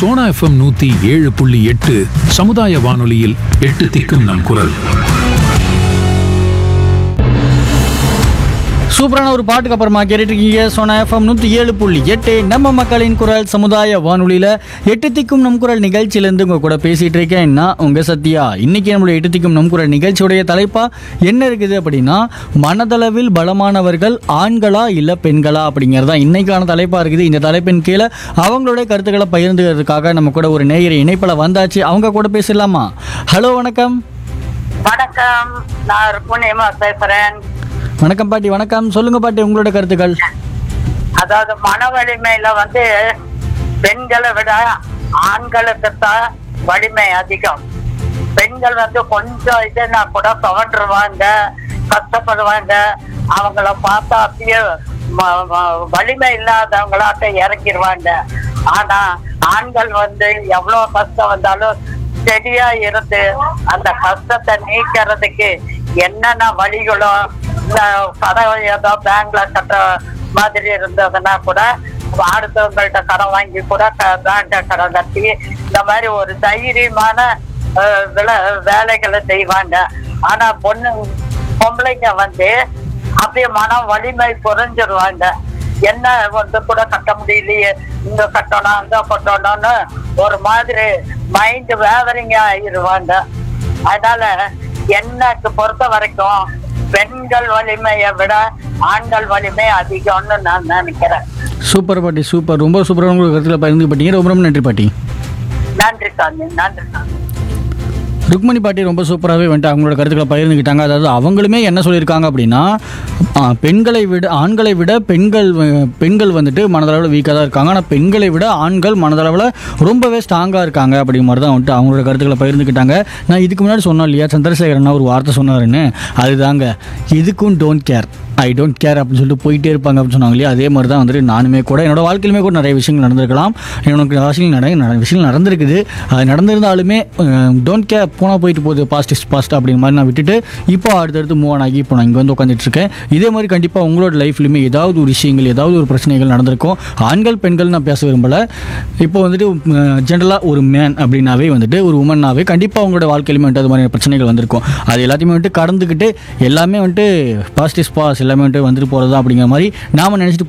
Sona FM நூத்தி ஏழு புள்ளி எட்டு சமுதாய வானொலியில் எட்டு திக்கும் நம் குரல் சூப்பரான ஒரு பாட்டுக்கு அப்புறமா கேட்டுட்டு இருக்கீங்க சோனா எஃப்எம் நூற்றி ஏழு புள்ளி எட்டு நம்ம மக்களின் குரல் சமுதாய வானொலியில் எட்டு திக்கும் நம் குரல் நிகழ்ச்சியிலேருந்து உங்கள் கூட பேசிகிட்டு இருக்கேன் நான் உங்கள் சத்யா இன்னைக்கு நம்மளுடைய எட்டு திக்கும் நம் குரல் நிகழ்ச்சியுடைய தலைப்பா என்ன இருக்குது அப்படின்னா மனதளவில் பலமானவர்கள் ஆண்களா இல்லை பெண்களா அப்படிங்கிறது தான் இன்னைக்கான தலைப்பாக இருக்குது இந்த தலைப்பின் கீழே அவங்களுடைய கருத்துக்களை பகிர்ந்துக்கிறதுக்காக நம்ம கூட ஒரு நேயர் இணைப்பில் வந்தாச்சு அவங்க கூட பேசலாமா ஹலோ வணக்கம் வணக்கம் நான் ருக்குணியமா பேசுறேன் வணக்கம் பாட்டி வணக்கம் சொல்லுங்க பாட்டி உங்களோட கருத்துக்கள் அதாவது மன வலிமையில வந்து பெண்களை விட ஆண்களுக்கு தான் வலிமை அதிகம் பெண்கள் வந்து கொஞ்சம் இதுனா கூட துவண்டுருவாங்க கஷ்டப்படுவாங்க அவங்கள பார்த்தா அப்படியே ம- ம- வலிமை இல்லாதவங்களாட்ட இறக்கிடுவாங்க ஆனா ஆண்கள் வந்து எவ்வளவு கஷ்டம் வந்தாலும் செடியா இருந்து அந்த கஷ்டத்தை நீக்கிறதுக்கு என்னென்ன வழிகளோ இந்த கடன் ஏதோ பேங்க்ல கட்டுற மாதிரி இருந்ததுன்னா கூட அடுத்தவங்கள்ட்ட கடன் வாங்கி கூட பேங்க்ல கடன் கட்டி இந்த மாதிரி ஒரு தைரியமான அஹ், வில- வேலைகளை செய்வாங்க ஆனா பொண்ணு பொம்பளைங்க வந்து அப்படியே மன வலிமை குறைஞ்சிருவாங்க என்ன வந்து கூட கட்ட முடியலையே இங்க கட்டணும் அங்க கட்டணும்னு ஒரு மாதிரி மைண்ட் வேவரிங்க ஆயிடுவாங்க அதனால எனக்கு பொறுத்த வரைக்கும் பெண்கள் வலிமையை விட ஆண்கள் வலிமை அதிகம்னு நான் நினைக்கிறேன் சூப்பர் பாட்டி சூப்பர் ரொம்ப சூப்பரான உங்களுக்கு கருத்துல பகிர்ந்து பாட்டீங்க ரொம்ப ரொம்ப நன்றி பாட்டி நன்றி சாமி நன்றி சாமி ருக்மணி பாட்டி ரொம்ப சூப்பராகவே வந்துட்டு அவங்களோட கருத்துக்களை பகிர்ந்துக்கிட்டாங்க அதாவது அவங்களுமே என்ன சொல்லியிருக்காங்க அப்படின்னா ஆ, பெண்களை விட ஆண்களை விட பெண்கள் வ- பெண்கள் வந்துட்டு மனதளவில் வீக்காக தான் இருக்காங்க ஆனால் பெண்களை விட ஆண்கள் மனதளவில் ரொம்பவே ஸ்ட்ராங்காக இருக்காங்க அப்படிங்கிற மாதிரி தான் வந்துட்டு அவங்களோட கருத்துக்களை பகிர்ந்துக்கிட்டாங்க நான் இதுக்கு முன்னாடி சொன்னோம் இல்லையா சந்திரசேகரன் ஒரு வார்த்தை சொன்னாருன்னு அதுதாங்க இதுக்கும் don't care I don't care அப்படின்னு சொல்லிட்டு போயிட்டே இருப்பாங்க அப்படின்னு சொன்னாங்க இல்லையா அதே மாதிரி தான் வந்துட்டு நானுமே கூட என்னோட வாழ்க்கையிலுமே கூட நிறைய விஷயங்கள் நடந்திருக்கலாம் எனக்கு விஷயங்கள் நிறைய நிறைய விஷயங்கள் நடந்திருக்குது அது நடந்திருந்தாலுமே டோன்ட் கேர் போனால் போயிட்டு போகுது பாஸ்ட் இஸ் பாஸ்ட் அப்படிங்கிற மாதிரி நான் விட்டுட்டு இப்போ அடுத்தடுத்து மூவ் ஆன் ஆகி இப்போ நான் இங்கே வந்து உட்காந்துட்டு இருக்கேன் இதே மாதிரி கண்டிப்பாக உங்களோட லைஃப்லையுமே ஏதாவது ஒரு விஷயங்கள் ஏதாவது ஒரு பிரச்சனைகள் நடந்திருக்கும் ஆண்கள் பெண்கள் நான் பேச விரும்பலை இப்போ வந்துட்டு ஜென்ரலாக ஒரு மேன் அப்படின்னாவே வந்துட்டு ஒரு உமன்னாவே கண்டிப்பாக உங்களோட வாழ்க்கையிலுமே வந்துட்டு அது மாதிரியான பிரச்சனைகள் வந்திருக்கும் அது எல்லாத்தையுமே வந்துட்டு கடந்துக்கிட்டு எல்லாமே வந்துட்டு பாஸ்ட் இஸ் பாஸ் எல்லாமே வந்துட்டு வந்துட்டு போகிறது அப்படிங்கிற மாதிரி நாம நினச்சிட்டு